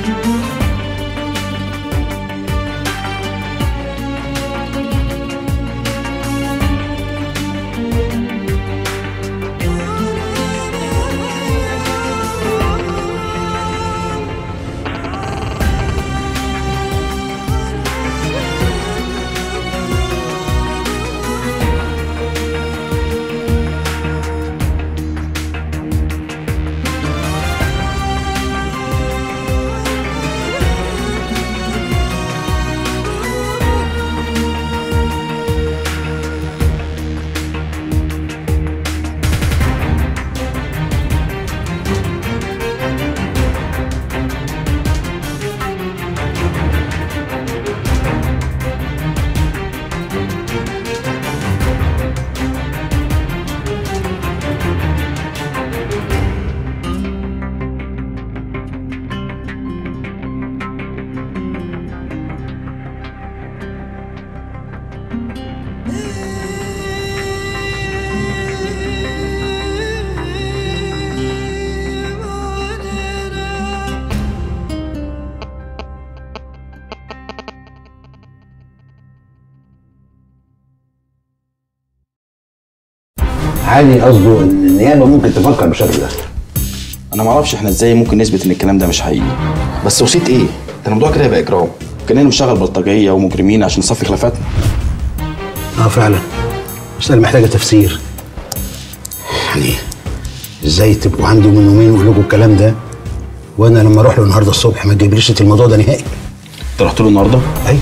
علي قصده ان النيابه ممكن تفكر بالشكل ده انا ما اعرفش احنا ازاي ممكن نثبت ان الكلام ده مش حقيقي بس وصيت ايه ده الموضوع كده يبقى اجرام كاننا بنشتغل بلطجيه ومجرمين عشان نصفي خلافاتنا اه فعلا مسألة محتاجة تفسير يعني ازاي تبقوا عنده من يومين يقول لكم الكلام ده وانا لما اروح له النهارده الصبح ما تجيبليش سيرة الموضوع ده نهائي انت رحت له النهارده ايوه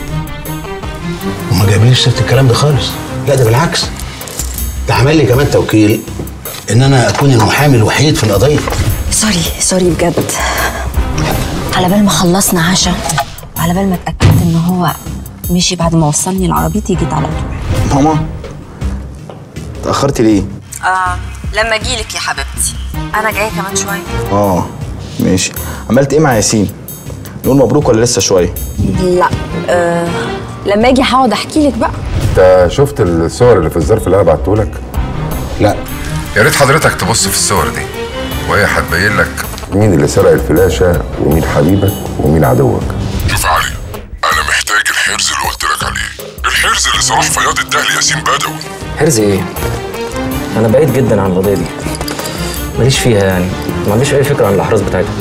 وما جايبليش سيرة الكلام ده خالص لا ده بالعكس ده عمل لي كمان توكيل ان انا اكون المحامي الوحيد في القضيه سوري سوري بجد على بال ما خلصنا عشاء وعلى بال ما اتاكدت ان هو مشي بعد ما وصلني لعربيتي جيت على طول ماما اتاخرتي ليه اه لما اجيلك يا حبيبتي انا جايه كمان شويه اه ماشي عملت ايه مع ياسين نقول مبروك ولا لسه شويه لا آه لما اجي هقعد احكي لك بقى انت شفت الصور اللي في الظرف اللي انا بعته لك لا يا ريت حضرتك تبص في الصور دي وهي هتبين لك مين اللي سرق الفلاشه ومين حبيبك ومين عدوك شوف يا علي انا محتاج الحرز اللي قلت لك عليه الحرز اللي صلاح فياض اداه لياسين بدوي حرز ايه؟ انا بعيد جدا عن القضيه دي ماليش فيها يعني ما عنديش اي فكره عن الاحراز بتاعتها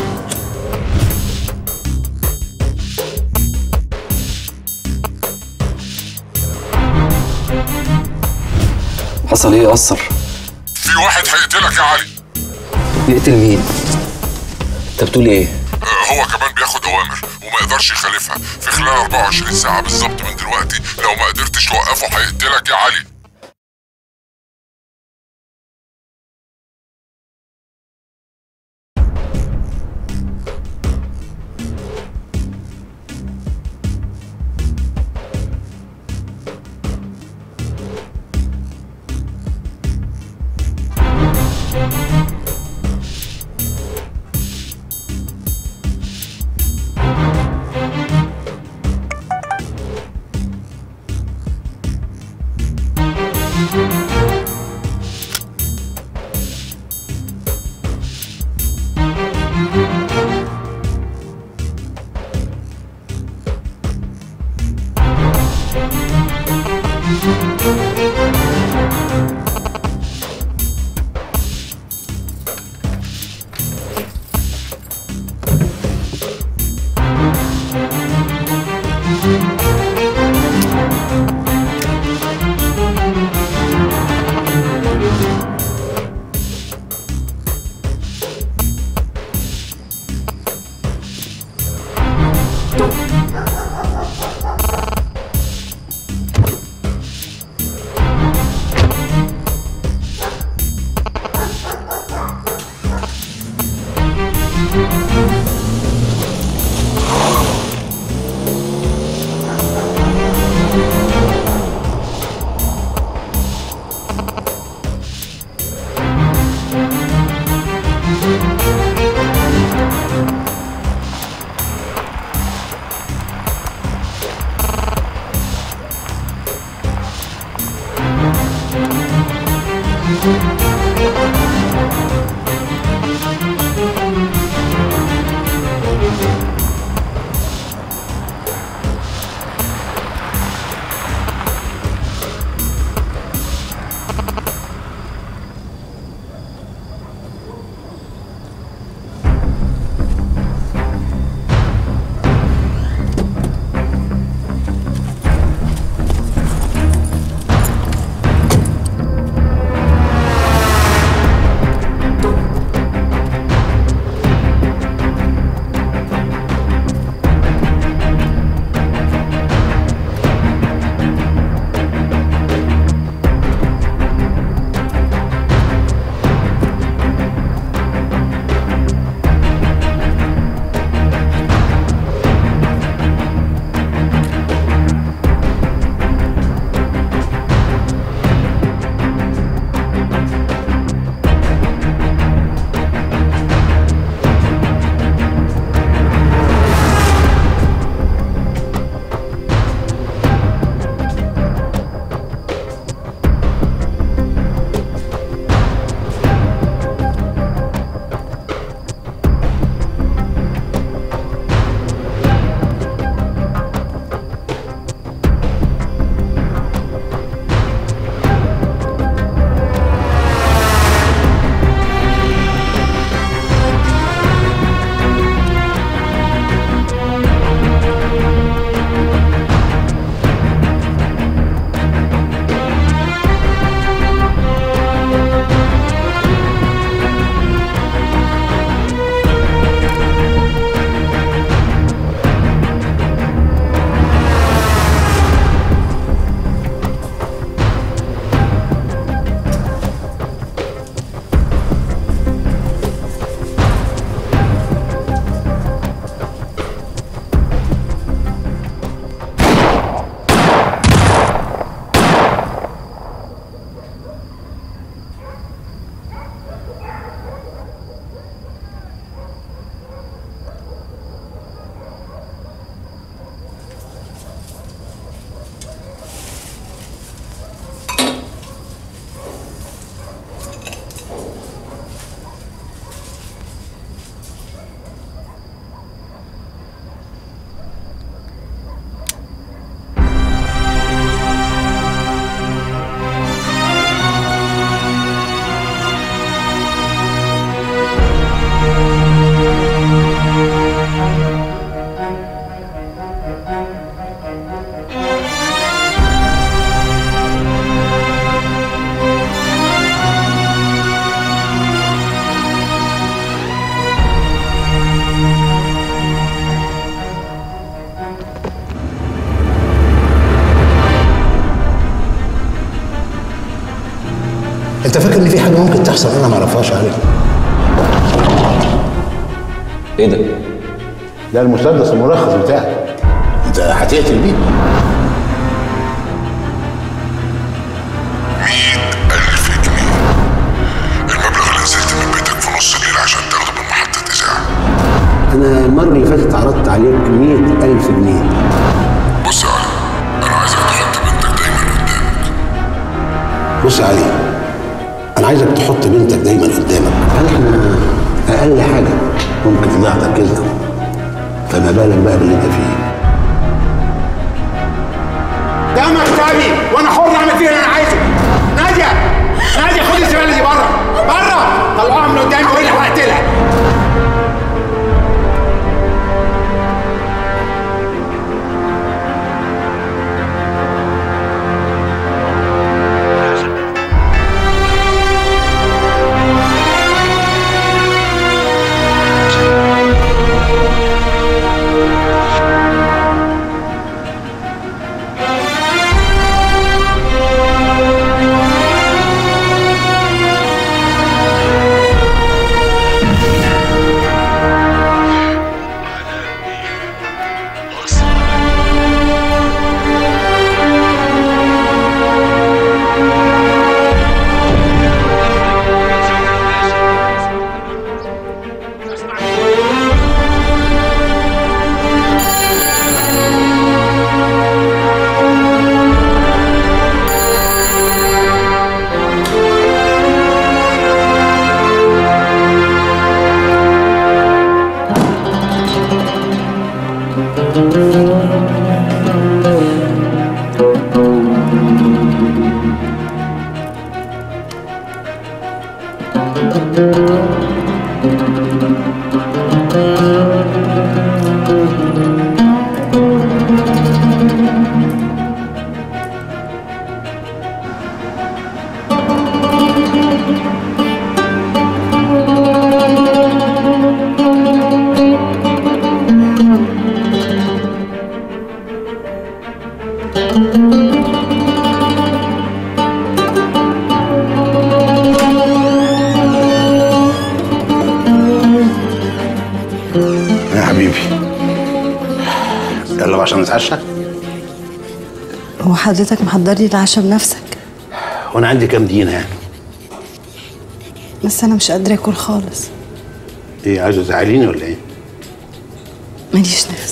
حصل ايه اثر في واحد هيقتلك يا علي يقتل مين انت بتقول ايه آه، هو كمان بياخد اوامر وما يقدرش يخالفها في خلال 24 ساعه بالظبط من دلوقتي لو ما قدرتش توقفه هيقتلك يا علي انت فاكر ان في حاجه ممكن تحصل انا ما اعرفهاش عليك ايه ده؟ ده المسدس المرخص بتاعك انت هتقتل بيه مئة ألف جنيه المبلغ اللي نزلت من بيتك في نص الليل عشان تاخده من محطة إذاعة انا المره اللي فاتت عرضت عليك 100000 جنيه بص يا علي أنا عايزك تحط بنتك دايما قدامك بص يا علي انا عايزك تحط بنتك دايما قدامك يعني احنا اقل حاجه ممكن تضيع تركيزنا فما بالك بقى باللي انت فيه ده مكتبي وانا حر اعمل فيه اللي انا عايزه ناديه ناديه خد الزباله دي بره بره طلعوها من قدامي والا هقتلها يا حبيبي يلا بقى عشان نتعشى هو حضرتك محضر لي العشاء بنفسك وانا عندي كام دينا يعني بس انا مش قادره اكل خالص ايه عايزه تزعليني ولا ايه ماليش نفس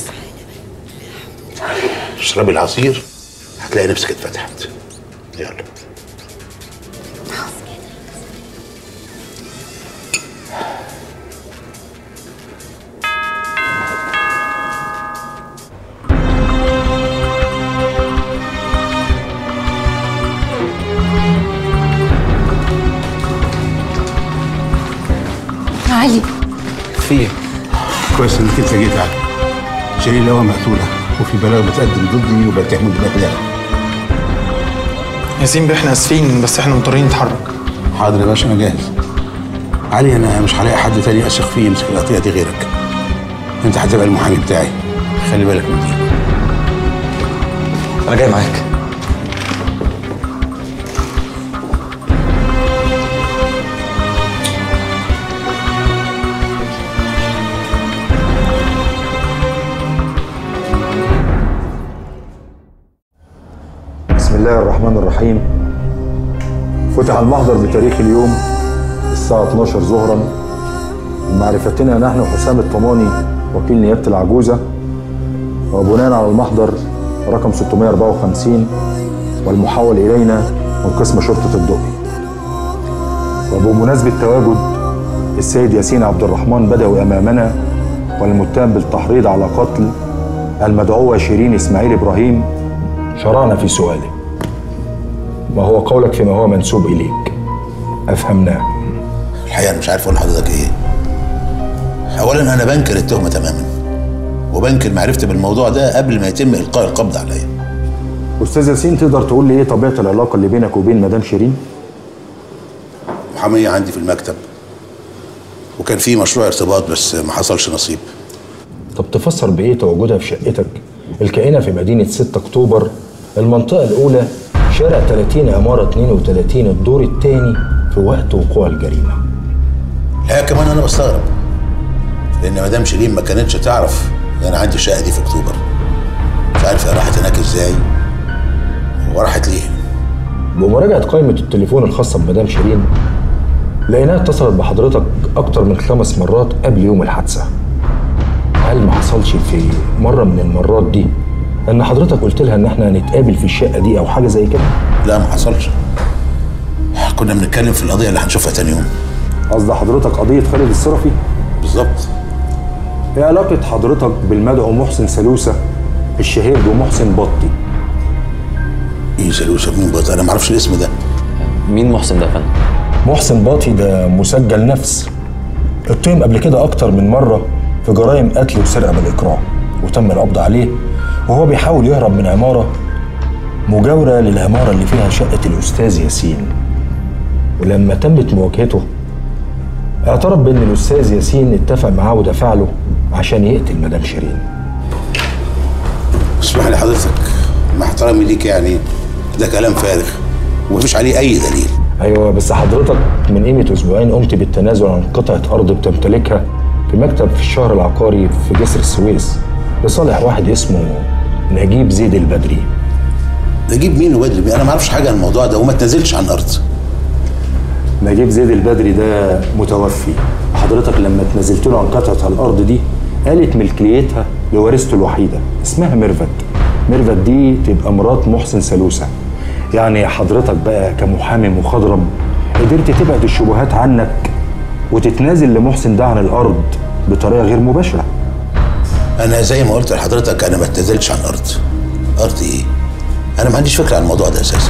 اشربي العصير هتلاقي نفسك اتفتحت يلا علي في ايه؟ كويس انك انت جيت علي شيرين لو مقتوله وفي بلاغ بتقدم ضدي وبتهمه بالابلاغ ياسين بيه احنا اسفين بس احنا مضطرين نتحرك حاضر يا باشا انا جاهز علي انا مش هلاقي حد تاني اثق فيه يمسك القضيه دي غيرك انت هتبقى المحامي بتاعي خلي بالك من دي انا جاي معاك بسم الله الرحمن الرحيم فتح المحضر بتاريخ اليوم الساعة 12 ظهرا لمعرفتنا نحن حسام الطماني وكيل نيابة العجوزة وبناء على المحضر رقم 654 والمحول إلينا من قسم شرطة الدقي وبمناسبة تواجد السيد ياسين عبد الرحمن بدوي أمامنا والمتهم بالتحريض على قتل المدعوة شيرين إسماعيل إبراهيم شرعنا في سؤالك ما هو قولك فيما هو منسوب إليك أفهمناه الحقيقه انا مش عارف اقول لحضرتك ايه اولا انا بنكر التهمه تماما وبنكر معرفتي بالموضوع ده قبل ما يتم القاء القبض عليا أستاذ ياسين تقدر تقول لي إيه طبيعة العلاقة اللي بينك وبين مدام شيرين؟ محاميه عندي في المكتب وكان في مشروع ارتباط بس ما حصلش نصيب طب تفسر بإيه تواجدها في شقتك الكائنة في مدينة 6 أكتوبر المنطقة الأولى شارع 30 عمارة 32 الدور الثاني في في وقت وقوع الجريمه لا كمان انا بستغرب لان مدام شيرين ما كانتش تعرف ان انا عندي شقه دي في اكتوبر مش عارف هي راحت هناك ازاي وراحت ليه بمراجعه قائمه التليفون الخاصه بمدام شيرين لقيناها اتصلت بحضرتك اكتر من خمس مرات قبل يوم الحادثه هل ما حصلش في مره من المرات دي ان حضرتك قلت لها ان احنا هنتقابل في الشقه دي او حاجه زي كده لا ما حصلش كنا بنتكلم في القضيه اللي هنشوفها تاني يوم قصد حضرتك قضيه خالد الصرفي بالظبط ايه علاقه حضرتك بالمدعو محسن سلوسه الشهير بمحسن بطي ايه سلوسه مين بطي انا ما اعرفش الاسم ده مين محسن ده يا فندم محسن باطي ده مسجل نفس اتهم قبل كده اكتر من مره في جرائم قتل وسرقه بالاكراه وتم القبض عليه وهو بيحاول يهرب من عماره مجاوره للعماره اللي فيها شقه الاستاذ ياسين ولما تمت مواجهته اعترف بان الاستاذ ياسين اتفق معاه ودفع له عشان يقتل مدام شيرين اسمح لي حضرتك مع احترامي ليك يعني ده كلام فارغ ومفيش عليه اي دليل ايوه بس حضرتك من قيمه اسبوعين قمت بالتنازل عن قطعه ارض بتمتلكها في مكتب في الشهر العقاري في جسر السويس لصالح واحد اسمه نجيب زيد البدري نجيب مين وبدري مين؟ انا ما اعرفش حاجه عن الموضوع ده وما تنزلش عن الارض نجيب زيد البدري ده متوفي حضرتك لما تنزلت له عن قطعه الارض دي قالت ملكيتها لوارثته الوحيده اسمها ميرفت ميرفت دي تبقى مرات محسن سلوسه يعني حضرتك بقى كمحامي مخضرم قدرت تبعد الشبهات عنك وتتنازل لمحسن ده عن الارض بطريقه غير مباشره انا زي ما قلت لحضرتك انا ما اتنزلتش عن الارض ارض ايه انا ما عنديش فكره عن الموضوع ده اساسا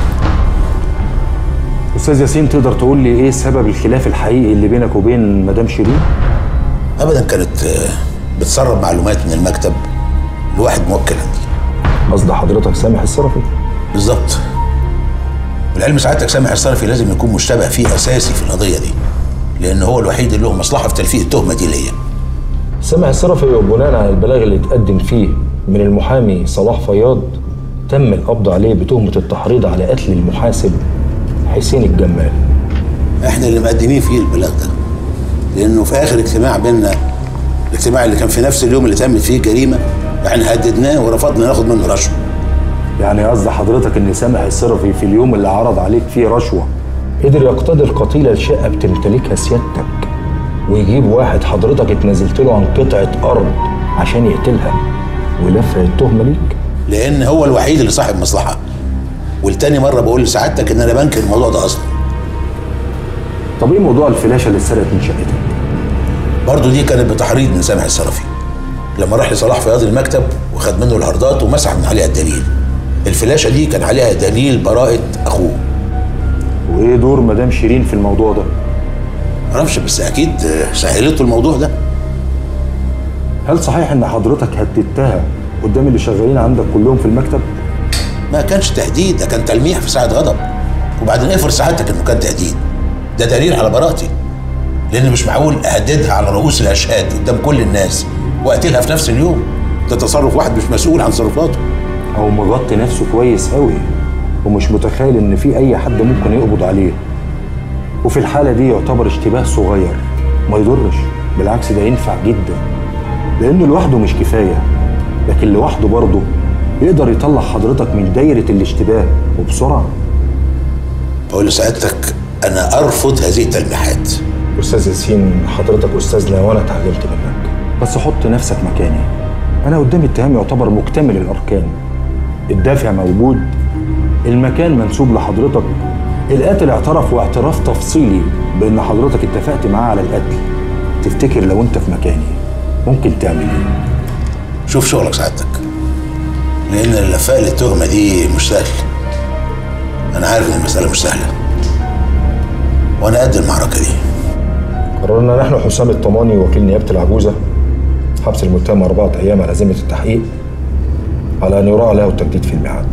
استاذ ياسين تقدر تقول لي ايه سبب الخلاف الحقيقي اللي بينك وبين مدام شيرين ابدا كانت آه، بتسرب معلومات من المكتب لواحد موكل عندي قصد حضرتك سامح الصرفي بالظبط والعلم سعادتك سامح الصرفي لازم يكون مشتبه فيه اساسي في القضيه دي لان هو الوحيد اللي له مصلحه في تلفيق التهمه دي ليا سامح الصرفي بناء على البلاغ اللي اتقدم فيه من المحامي صلاح فياض تم القبض عليه بتهمة التحريض على قتل المحاسب حسين الجمال احنا اللي مقدمين فيه البلاغ ده لانه في اخر اجتماع بيننا الاجتماع اللي كان في نفس اليوم اللي تمت فيه الجريمه احنا هددناه ورفضنا ناخد منه رشوه يعني قصد حضرتك ان سامح الصرفي في اليوم اللي عرض عليك فيه رشوة قدر يقتدي القتيلة لشقة بتمتلكها سيادتك ويجيب واحد حضرتك اتنازلت له عن قطعة أرض عشان يقتلها ولفق التهمة ليك لان هو الوحيد اللي صاحب مصلحه والتاني مره بقول لسعادتك ان انا بنكر الموضوع ده اصلا طب ايه موضوع الفلاشة اللي اتسرقت من شقتك؟ برضه دي كانت بتحريض من سامح الصرفي لما راح لصلاح فياض المكتب وخد منه الهاردات ومسح من عليها الدليل الفلاشه دي كان عليها دليل براءه اخوه وايه دور مدام شيرين في الموضوع ده؟ معرفش بس اكيد سهلته الموضوع ده هل صحيح ان حضرتك هددتها قدام اللي شغالين عندك كلهم في المكتب؟ ما كانش تهديد ده كان تلميح في ساعه غضب وبعدين افرض سعادتك انه كان تهديد ده دليل على براءتي لان مش معقول اهددها على رؤوس الاشهاد قدام كل الناس واقتلها في نفس اليوم ده تصرف واحد مش مسؤول عن تصرفاته هو مغطي نفسه كويس قوي ومش متخيل ان في اي حد ممكن يقبض عليه وفي الحاله دي يعتبر اشتباه صغير ما يضرش بالعكس ده ينفع جدا لانه لوحده مش كفايه لكن لوحده برضه يقدر يطلع حضرتك من دايره الاشتباه وبسرعه بقول لسعادتك انا ارفض هذه التلميحات استاذ ياسين حضرتك استاذنا وانا اتعلمت منك بس حط نفسك مكاني انا قدامي اتهام يعتبر مكتمل الاركان الدافع موجود المكان منسوب لحضرتك القاتل اعترف واعتراف تفصيلي بان حضرتك اتفقت معاه على القتل تفتكر لو انت في مكاني ممكن تعمل ايه شوف شغلك سعادتك لان اللفاء للتهمه دي مش سهل انا عارف ان المساله مش سهله وانا قد المعركه دي قررنا نحن حسام الطماني وكيل نيابه العجوزه حبس المتهم أربعة أيام على ذمة التحقيق على أن يراعى له التجديد في الميعاد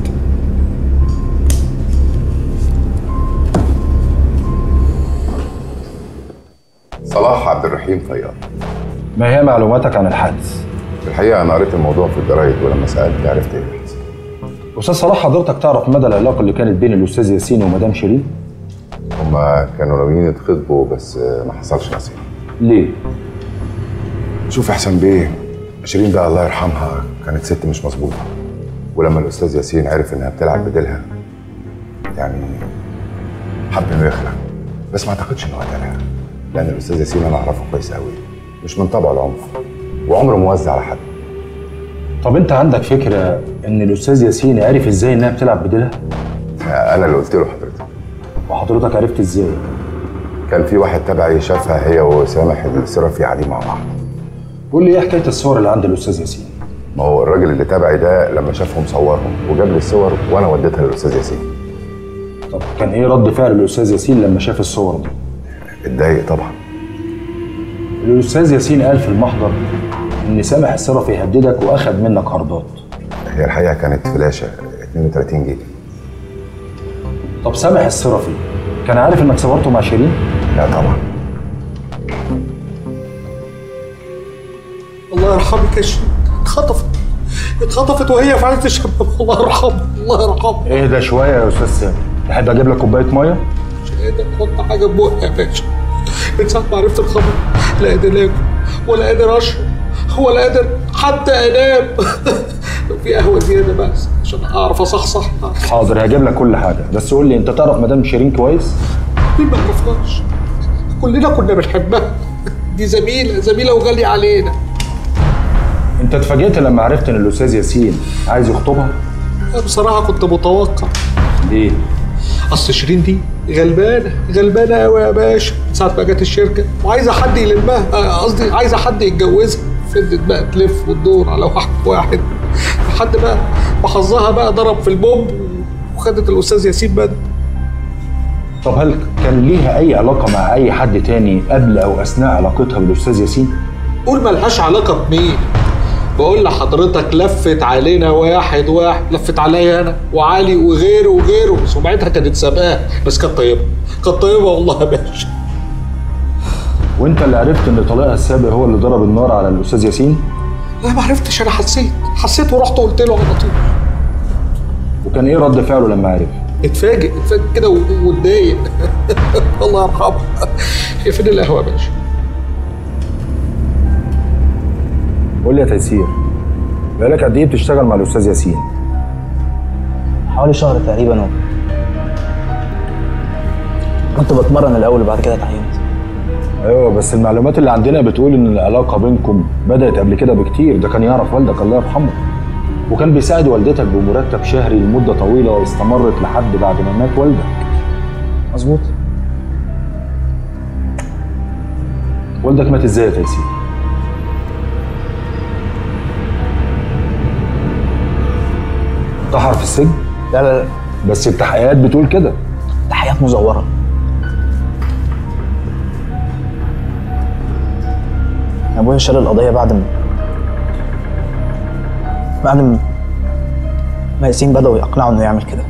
صلاح عبد الرحيم فياض ما هي معلوماتك عن الحادث؟ الحقيقه انا قريت الموضوع في الجرايد ولما سالت عرفت ايه اللي حصل أستاذ صلاح حضرتك تعرف مدى العلاقة اللي كانت بين الأستاذ ياسين ومدام شيرين؟ هما كانوا ناويين يتخطبوا بس ما حصلش نصيب ليه؟ شوف يا حسن بيه شيرين بقى الله يرحمها كانت ست مش مظبوطه ولما الاستاذ ياسين عرف انها بتلعب بديلها يعني حب انه يخلع بس ما اعتقدش انه قتلها لان الاستاذ ياسين انا اعرفه كويس قوي مش من طبعه العنف وعمره موزع على حد طب انت عندك فكره ان الاستاذ ياسين عرف ازاي انها بتلعب بديلها؟ انا اللي قلت له حضرتك وحضرتك عرفت ازاي؟ كان في واحد تبعي شافها هي وسامح السرفي قاعدين مع بعض قول لي ايه حكايه الصور اللي عند الاستاذ ياسين؟ ما هو الراجل اللي تبعي ده لما شافهم صورهم وجاب لي الصور وانا وديتها للاستاذ ياسين طب كان ايه رد فعل الاستاذ ياسين لما شاف الصور دي؟ اتضايق طبعا الاستاذ ياسين قال في المحضر ان سامح السرفي هددك واخد منك عرضات هي الحقيقه كانت فلاشه 32 جيجا طب سامح السرفي كان عارف انك صورته مع شيرين؟ لا طبعا الله يرحمك يا شيرين اتخطفت اتخطفت وهي في عز الشباب الله يرحمها الله يرحمها اهدى شويه يا استاذ سامح تحب اجيب لك كوبايه ميه؟ مش قادر احط حاجه في بقي يا باشا من ساعه ما عرفت الخبر لا قادر اكل ولا قادر اشرب ولا قادر حتى انام لو في قهوه زياده بس عشان اعرف اصحصح حاضر هجيب لك كل حاجه بس قول لي انت تعرف مدام شيرين كويس؟ مين ما عرفناش كلنا كنا بنحبها دي زميله زميله وغاليه علينا انت اتفاجئت لما عرفت ان الاستاذ ياسين عايز يخطبها؟ أنا بصراحه كنت متوقع ليه؟ اصل شيرين دي غلبانه غلبانه قوي يا باشا من ساعه ما جت الشركه وعايزه حد يلمها آه، قصدي عايزه حد يتجوزها فضلت بقى تلف وتدور على واحد واحد لحد بقى ما حظها بقى ضرب في البومب وخدت الاستاذ ياسين بدر طب هل كان ليها اي علاقه مع اي حد تاني قبل او اثناء علاقتها بالاستاذ ياسين؟ قول ملهاش علاقه بمين بقول لحضرتك لفت علينا واحد واحد لفت عليا انا وعلي وغيره وغيره سمعتها كانت سابقاه بس كانت طيبه كانت طيبه والله يا باشا وانت اللي عرفت ان طليقها السابق هو اللي ضرب النار على الاستاذ ياسين؟ لا ما عرفتش انا حسيت حسيت ورحت قلت له على طول وكان ايه رد فعله لما عرف؟ اتفاجئ اتفاجئ كده و- واتضايق الله يرحمه هي فين القهوه يا باشا قول لي يا تيسير بقالك قد ايه بتشتغل مع الاستاذ ياسين؟ حوالي شهر تقريبا اهو كنت بتمرن الاول وبعد كده اتعينت ايوه بس المعلومات اللي عندنا بتقول ان العلاقه بينكم بدات قبل كده بكتير ده كان يعرف والدك الله يرحمه وكان بيساعد والدتك بمرتب شهري لمده طويله واستمرت لحد بعد ما مات والدك مظبوط والدك مات ازاي يا تيسير؟ انتحر في السجن؟ لا لا لا بس التحقيقات بتقول كده تحيات مزوره ابويا شال القضيه بعد ما بعد ما ما ياسين بدأوا يقنعوا انه يعمل كده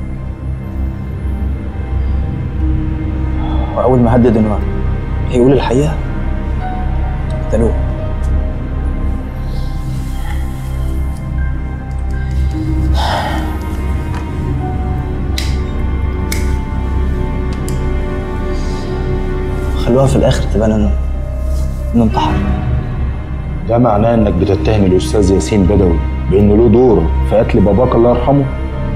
واول ما هدد انه هيقول الحقيقه قتلوه خلوها في الاخر تبان انه انه انتحر ده معناه انك بتتهم الاستاذ ياسين بدوي بانه له دور في قتل باباك الله يرحمه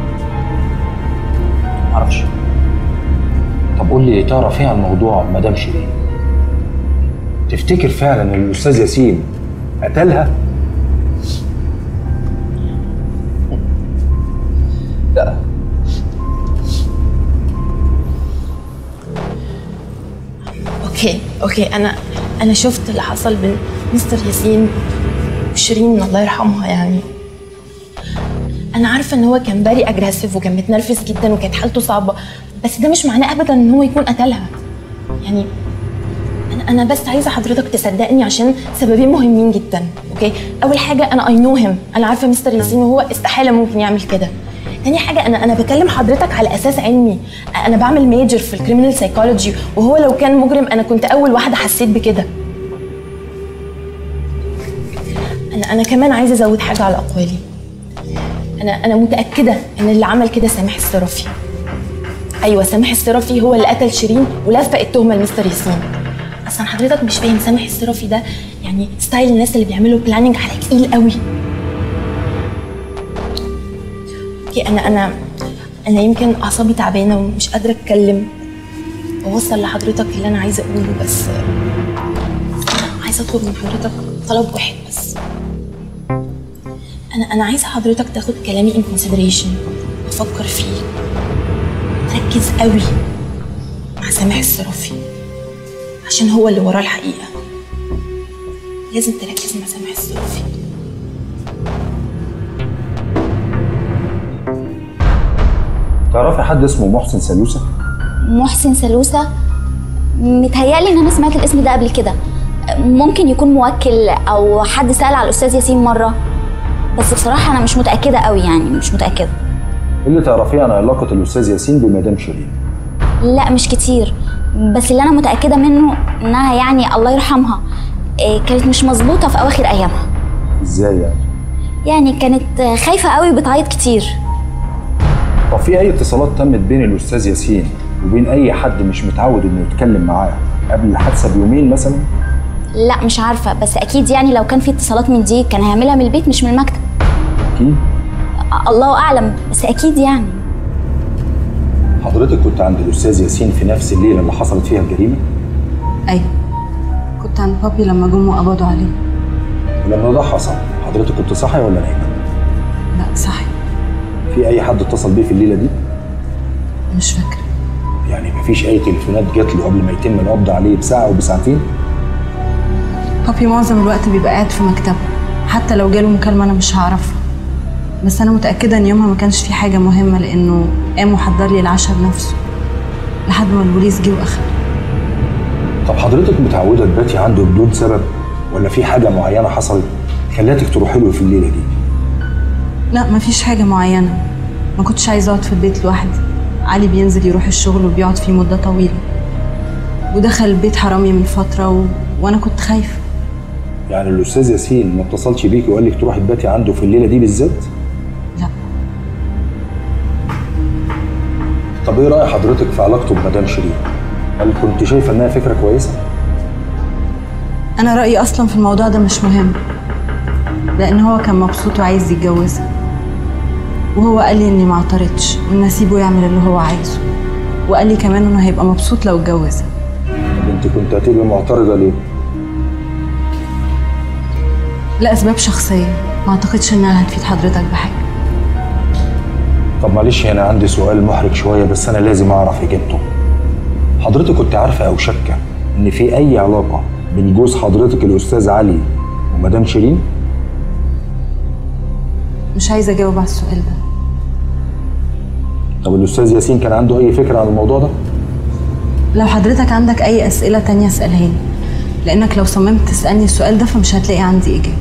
معرفش طب قول لي تعرف ايه عن موضوع مدام شيرين تفتكر فعلا ان الاستاذ ياسين قتلها لا اوكي اوكي انا انا شفت اللي حصل بين مستر ياسين وشيرين الله يرحمها يعني انا عارفه ان هو كان باري اجريسيف وكان متنرفز جدا وكانت حالته صعبه بس ده مش معناه ابدا ان هو يكون قتلها يعني انا انا بس عايزه حضرتك تصدقني عشان سببين مهمين جدا اوكي اول حاجه انا اي نو هيم انا عارفه مستر ياسين وهو استحاله ممكن يعمل كده تاني حاجه انا انا بكلم حضرتك على اساس علمي انا بعمل ميجر في الكريمنال سايكولوجي وهو لو كان مجرم انا كنت اول واحده حسيت بكده انا انا كمان عايزه ازود حاجه على اقوالي انا انا متاكده ان اللي عمل كده سامح الصرافي I ايوه سامح الصرافي هو اللي قتل شيرين ولفق التهمه لمستر ياسين اصلا حضرتك مش فاهم سامح الصرافي ده يعني ستايل الناس اللي بيعملوا بلاننج على تقيل قوي اوكي انا انا انا يمكن اعصابي تعبانه ومش قادره اتكلم واوصل لحضرتك اللي انا عايزه اقوله بس أنا عايزه اطلب من حضرتك طلب واحد بس انا انا عايزه حضرتك تاخد كلامي in consideration وتفكر فيه تركز قوي مع سامح الصرافي عشان هو اللي وراه الحقيقه لازم تركز مع سامح الصرافي تعرفي حد اسمه محسن سلوسة؟ محسن سلوسة متهيألي ان انا سمعت الاسم ده قبل كده ممكن يكون موكل او حد سأل على الاستاذ ياسين مرة بس بصراحة انا مش متأكدة قوي يعني مش متأكدة إيه اللي تعرفيه عن علاقة الأستاذ ياسين بمدام شيرين؟ لا مش كتير بس اللي انا متأكدة منه انها يعني الله يرحمها إيه، كانت مش مظبوطة في اواخر ايامها إزاي يعني؟ يعني كانت خايفة قوي وبتعيط كتير طب في أي اتصالات تمت بين الأستاذ ياسين وبين أي حد مش متعود إنه يتكلم معاه قبل الحادثة بيومين مثلا؟ لا مش عارفة بس اكيد يعني لو كان في اتصالات من دي كان هيعملها من البيت مش من المكتب أكيد الله اعلم بس اكيد يعني حضرتك كنت عند الأستاذ ياسين في نفس الليلة اللي حصلت فيها الجريمة؟ ايوه كنت عند بابي لما جم وقبضوا عليه ولما ده حصل حضرتك كنت صاحية ولا نايمة؟ لا صحي في أي حد اتصل بيه في الليلة دي؟ مش فاكره يعني مفيش أي تليفونات جات له قبل ما يتم القبض عليه بساعة أو بساعتين؟ بابي معظم الوقت بيبقى قاعد في مكتبه حتى لو جاله مكالمة أنا مش هعرفها بس أنا متأكدة إن يومها ما كانش في حاجة مهمة لأنه قام وحضر لي العشاء بنفسه لحد ما البوليس جه وأخد طب حضرتك متعودة تباتي عنده بدون سبب ولا في حاجة معينة حصلت خلتك تروحي له في الليلة دي؟ لا مفيش حاجة معينة ما كنتش عايزة أقعد في البيت لوحدي علي بينزل يروح الشغل وبيقعد فيه مدة طويلة ودخل البيت حرامي من فترة و... وأنا كنت خايفة يعني الأستاذ ياسين ما اتصلش بيكي وقال لك تروحي تباتي عنده في الليلة دي بالذات؟ لا طب إيه رأي حضرتك في علاقته بمدام شيرين؟ هل كنت شايفة إنها فكرة كويسة؟ أنا رأيي أصلا في الموضوع ده مش مهم لأن هو كان مبسوط وعايز يتجوزها وهو قال لي إني ما اعترضش وإن أسيبه يعمل اللي هو عايزه وقال لي كمان إنه هيبقى مبسوط لو اتجوزها طب أنت كنت هتبقي معترضة ليه؟ لأسباب شخصية ما أعتقدش إنها هتفيد حضرتك بحاجة طب معلش هنا عندي سؤال محرج شوية بس أنا لازم أعرف إجابته. حضرتك كنت عارفة أو شاكة إن في أي علاقة بين جوز حضرتك الأستاذ علي ومدام شيرين؟ مش عايزة أجاوب على السؤال ده طب الأستاذ ياسين كان عنده أي فكرة عن الموضوع ده؟ لو حضرتك عندك أي أسئلة تانية اسألها لي لأنك لو صممت تسألني السؤال ده فمش هتلاقي عندي إجابة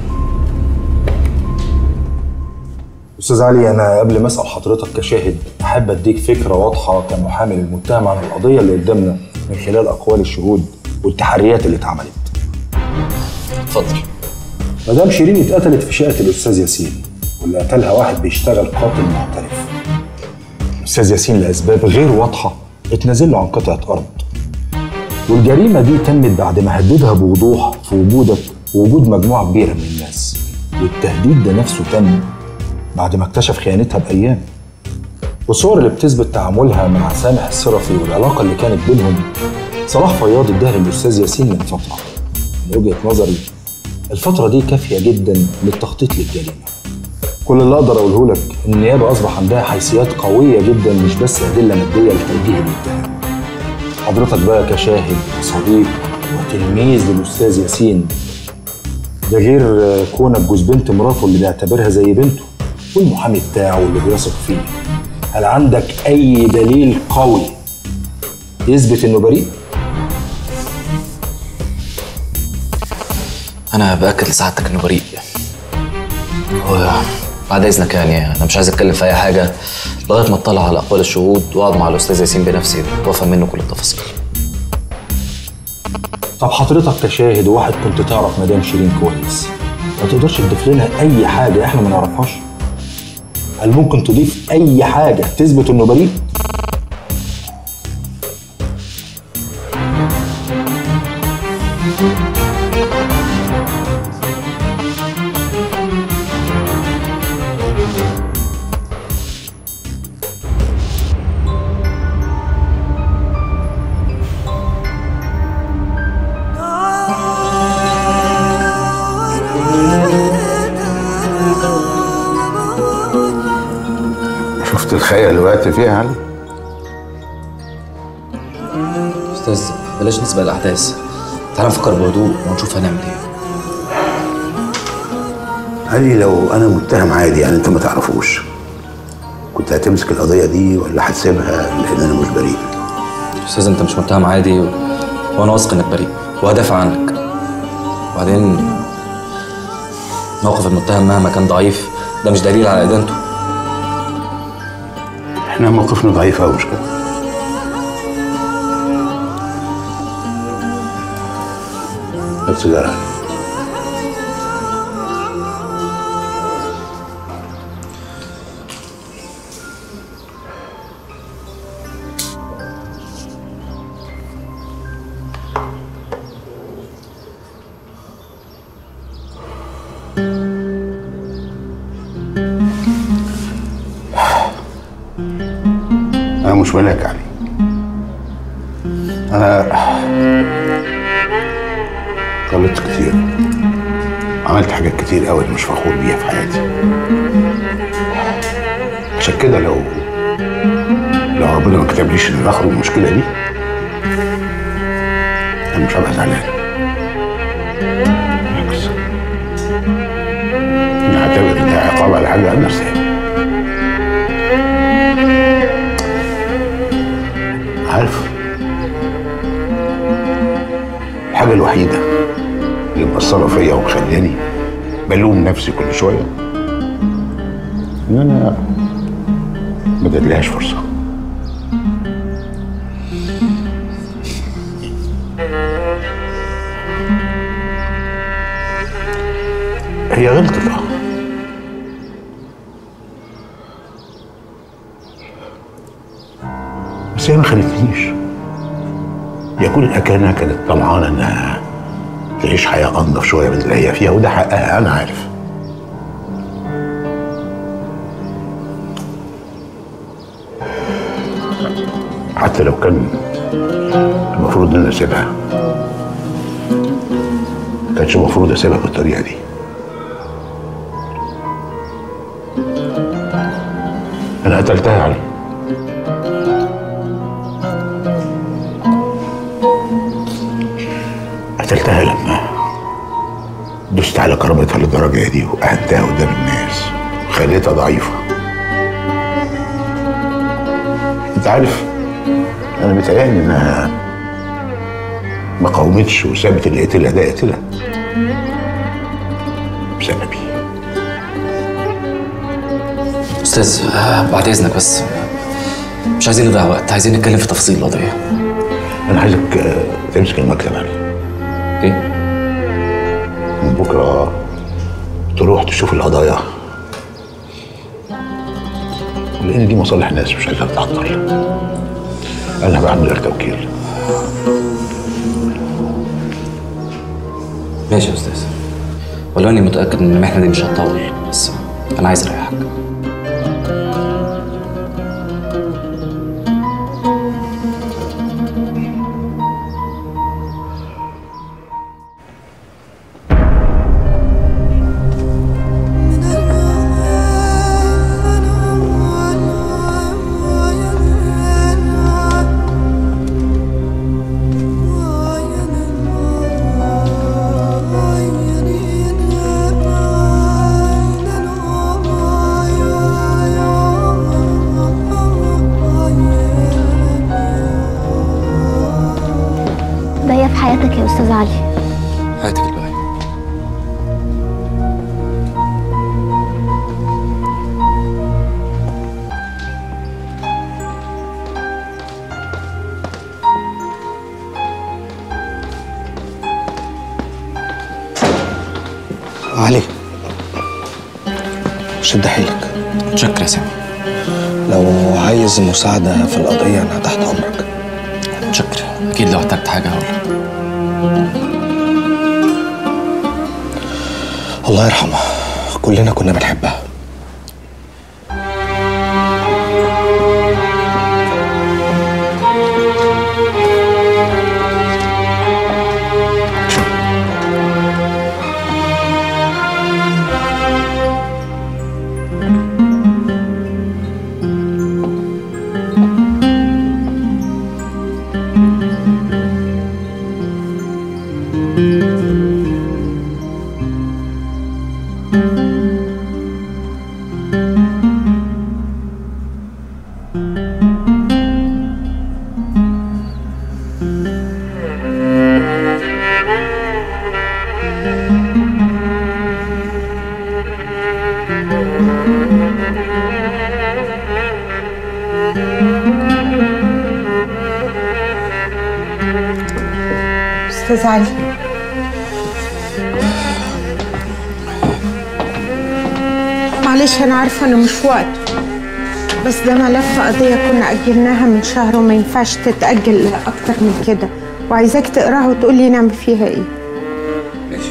أستاذ علي أنا قبل ما أسأل حضرتك كشاهد أحب أديك فكرة واضحة كمحامي للمتهم عن القضية اللي قدامنا من خلال أقوال الشهود والتحريات اللي اتعملت. اتفضل مدام شيرين اتقتلت في شقة الأستاذ ياسين واللي قتلها واحد بيشتغل قاتل محترف. الأستاذ ياسين لأسباب غير واضحة اتنازل له عن قطعة أرض. والجريمة دي تمت بعد ما هددها بوضوح في وجودك ووجود مجموعة كبيرة من الناس. والتهديد ده نفسه تم بعد ما اكتشف خيانتها بأيام. والصور اللي بتثبت تعاملها مع سامح الصرفي والعلاقة اللي كانت بينهم صلاح فياض اداها للأستاذ ياسين من فترة. من وجهة نظري الفترة دي كافية جدا للتخطيط للجريمة. كل اللي اقدر اقوله لك ان النيابه اصبح عندها حيثيات قويه جدا مش بس ادله ماديه لتوجيه المتهم. حضرتك بقى كشاهد وصديق وتلميذ للاستاذ ياسين ده غير آه، كونك جوز بنت مراته اللي بيعتبرها زي بنته والمحامي بتاعه اللي بيثق فيه. هل عندك اي دليل قوي يثبت انه بريء؟ انا باكد لسعادتك انه بريء وبعد اذنك يعني انا مش عايز اتكلم في اي حاجه لغايه ما اطلع على اقوال الشهود واقعد مع الاستاذ ياسين بنفسي وافهم منه كل التفاصيل طب حضرتك كشاهد وواحد كنت تعرف مدام شيرين كويس ما تقدرش تضيف لنا اي حاجه احنا ما نعرفهاش هل ممكن تضيف اي حاجه تثبت انه بريء شفت الخيال اللي وقعت فيها يا علي استاذ بلاش نسبق الاحداث تعال نفكر بهدوء ونشوف هنعمل ايه علي لو انا متهم عادي يعني انت ما تعرفوش كنت هتمسك القضيه دي ولا هتسيبها لان انا مش بريء استاذ انت مش متهم عادي و... وانا واثق انك بريء وهدافع عنك وبعدين موقف المتهم مهما كان ضعيف ده مش دليل على ادانته احنا موقفنا ضعيف قوي مش كده هات سيجاره انا مش ملاك يعني انا غلطت كتير عملت حاجات كتير قوي مش فخور بيها في حياتي عشان كده لو لو ربنا ما كتبليش ان اخرج من المشكله دي انا مش هبقى زعلان بالعكس انا هعتبر ان ده عقاب على حاجه انا استاهل عارف الحاجة الوحيدة اللي مأثرة فيا ومخلاني بلوم نفسي كل شوية إن أنا ما اديتلهاش فرصة هي غلطت اه بس هي ما خلتنيش يكون كأنها كانت طمعانة إنها تعيش حياة أنضف شوية من اللي هي فيها وده حقها أنا عارف حتى لو كان المفروض إن أنا أسيبها ما كانش المفروض أسيبها بالطريقة دي أنا قتلتها علي قتلتها لما دست على كرامتها للدرجة دي وأهنتها قدام الناس وخليتها ضعيفة أنت عارف أنا متهيألي إنها ما قاومتش وسابت اللي قتلها ده قتلها بسببي استاذ آه، بعد اذنك بس مش عايزين نضيع وقت عايزين نتكلم في تفاصيل القضيه أنا عايزك آه، تمسك المكتب علي ايه؟ من بكرة تروح تشوف القضايا لأن دي مصالح ناس مش عايزها تتعطل أنا بعمل غير توكيل ماشي يا استاذ ولو اني متاكد ان المحنه دي مش هتطول بس انا عايز اريحك ده هي في حياتك يا استاذ علي حياتك الباقي علي شد حيلك شكرا يا سامي لو عايز مساعدة في القضية أنا تحت أمرك شكرا اكيد لو احتجت حاجه هقول الله يرحمها كلنا كنا بنحبها استاذ علي معلش انا عارفه انه مش وقت بس ده ملف قضيه كنا اجلناها من شهر وما ينفعش تتاجل اكتر من كده وعايزاك تقراها وتقول لي نعمل فيها ايه ماشي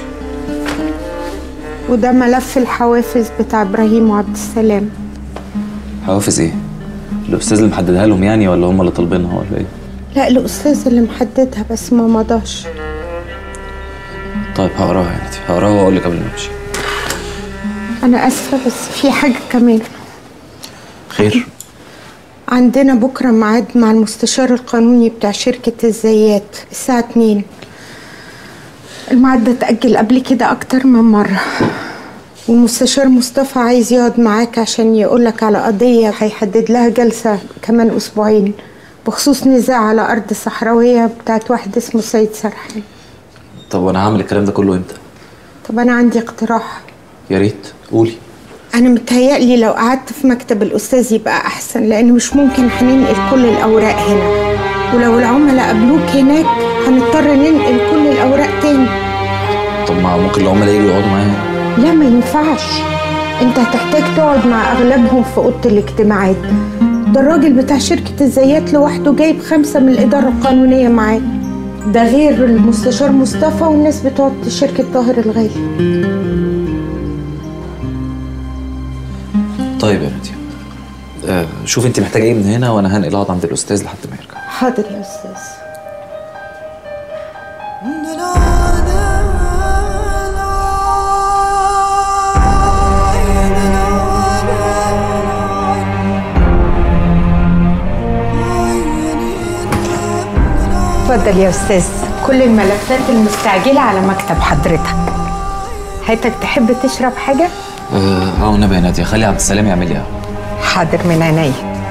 وده ملف الحوافز بتاع ابراهيم وعبد السلام حوافز ايه؟ الاستاذ اللي محددها لهم يعني ولا هم اللي طالبينها ولا ايه؟ لا الاستاذ اللي محددها بس ما مضاش طيب هقراها يا نتي هقراها واقول لك قبل ما امشي انا اسفه بس في حاجه كمان خير عندنا بكرة ميعاد مع المستشار القانوني بتاع شركة الزيات الساعة 2 الميعاد ده اتأجل قبل كده أكتر من مرة والمستشار مصطفى عايز يقعد معاك عشان يقولك على قضية هيحدد لها جلسة كمان أسبوعين بخصوص نزاع على أرض صحراوية بتاعت واحد اسمه سيد سرحان طب وانا هعمل الكلام ده كله امتى؟ طب أنا عندي اقتراح يا ريت قولي أنا متهيألي لو قعدت في مكتب الأستاذ يبقى أحسن لأن مش ممكن هننقل كل الأوراق هنا ولو العملاء قابلوك هناك هنضطر ننقل كل الأوراق تاني طب ما ممكن العملاء يجوا يقعدوا معايا لا ما ينفعش انت هتحتاج تقعد مع اغلبهم في اوضه الاجتماعات ده الراجل بتاع شركه الزيات لوحده جايب خمسه من الاداره القانونيه معاه ده غير المستشار مصطفى والناس بتوع شركه طاهر الغالي طيب يا نتي آه شوف انت محتاجه ايه من هنا وانا هنقل اقعد عند الاستاذ لحد ما يرجع حاضر يا استاذ اتفضل يا استاذ كل الملفات المستعجله على مكتب حضرتك حضرتك تحب تشرب حاجه اه اه والنبي يا ناديه خلي عبد السلام يعمل لي قهوة. حاضر من عينيا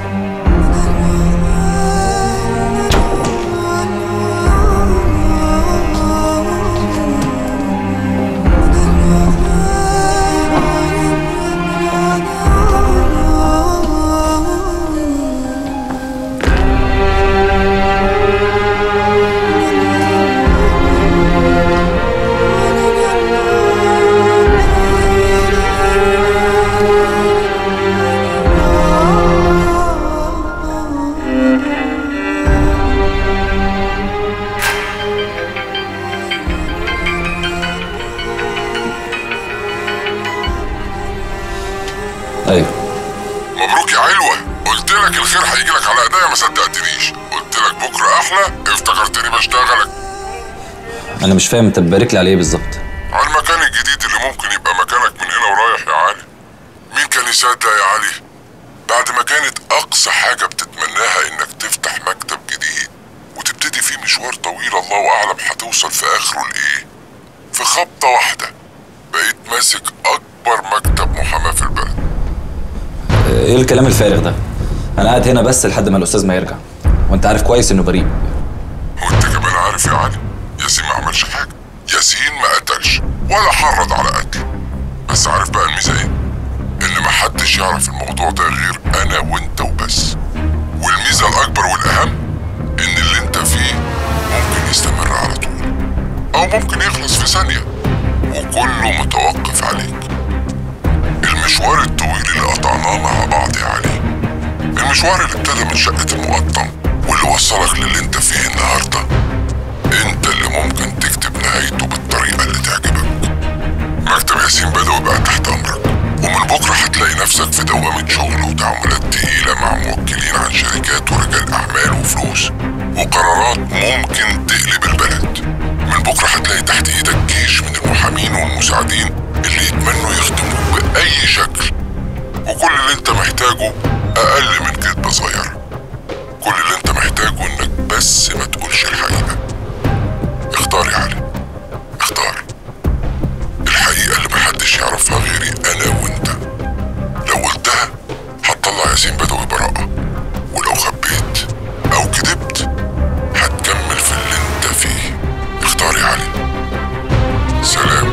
ايوه مبروك يا علوة قلت لك الخير هيجي لك على ايديا ما صدقتنيش قلت لك بكره احلى افتكرتني بشتغلك انا مش فاهم انت بتبارك لي على ايه بالظبط على المكان الجديد اللي ممكن يبقى مكانك من هنا ورايح يا علي مين كان يصدق يا علي بعد ما كانت اقصى حاجه بتتمناها انك تفتح مكتب جديد وتبتدي فيه مشوار طويل الله اعلم هتوصل في اخره لايه في خبطه واحده بقيت ماسك اكبر مكتب محاماه في البلد آه، ايه الكلام الفارغ ده انا قاعد هنا بس لحد ما الاستاذ ما يرجع وانت عارف كويس انه بريء وانت كمان عارف يا علي ياسين ما عملش حاجه ياسين ما قتلش ولا حرض على قتل بس عارف بقى الميزه ايه ان محدش يعرف الموضوع ده غير انا وانت وبس والميزه الاكبر والاهم ان اللي انت فيه ممكن يستمر على طول او ممكن يخلص في ثانيه وكله متوقف عليك المشوار الطويل اللي قطعناه مع بعض يا علي المشوار اللي ابتدى من شقة المقطم واللي وصلك للي انت فيه النهاردة انت اللي ممكن تكتب نهايته بالطريقة اللي تعجبك مكتب ياسين بدوي بقى تحت امرك ومن بكرة هتلاقي نفسك في دوامة شغل وتعاملات تقيلة مع موكلين عن شركات ورجال أعمال وفلوس وقرارات ممكن تقلب البلد من بكرة هتلاقي تحت إيدك جيش من المحامين والمساعدين اللي يتمنوا يخدموك بأي شكل وكل اللي انت محتاجه أقل من كدبة صغيرة كل اللي انت محتاجه انك بس ما تقولش الحقيقة اختار يا علي اختار الحقيقة اللي محدش يعرفها غيري أنا وأنت لو قلتها هتطلع ياسين بدوي براءة ولو خبيت أو كذبت هتكمل في اللي أنت فيه اختار يا علي سلام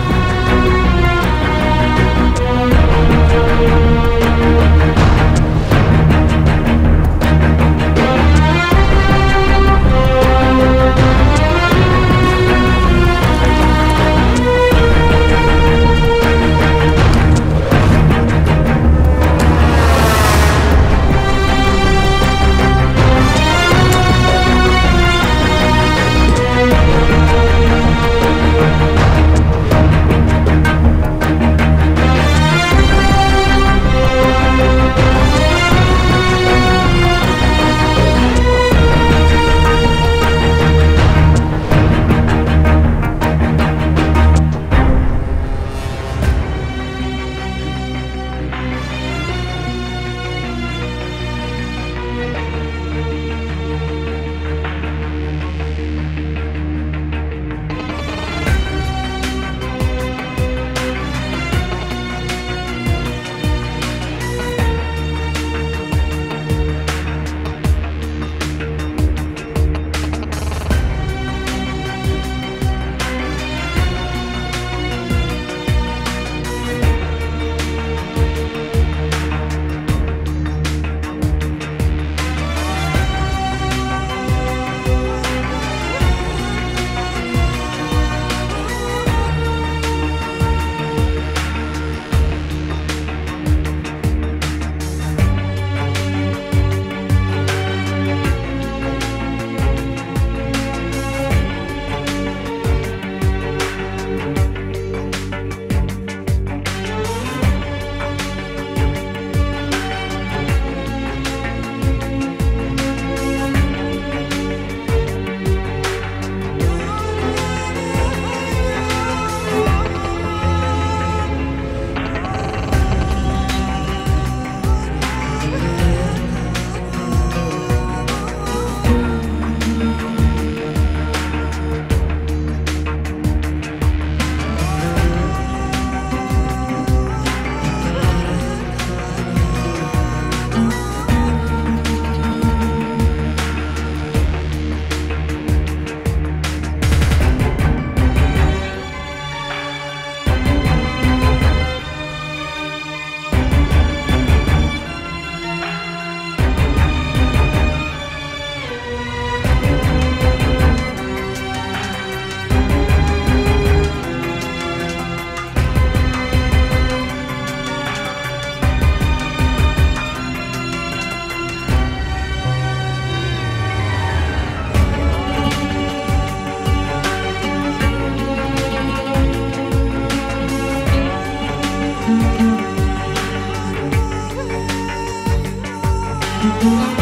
العالم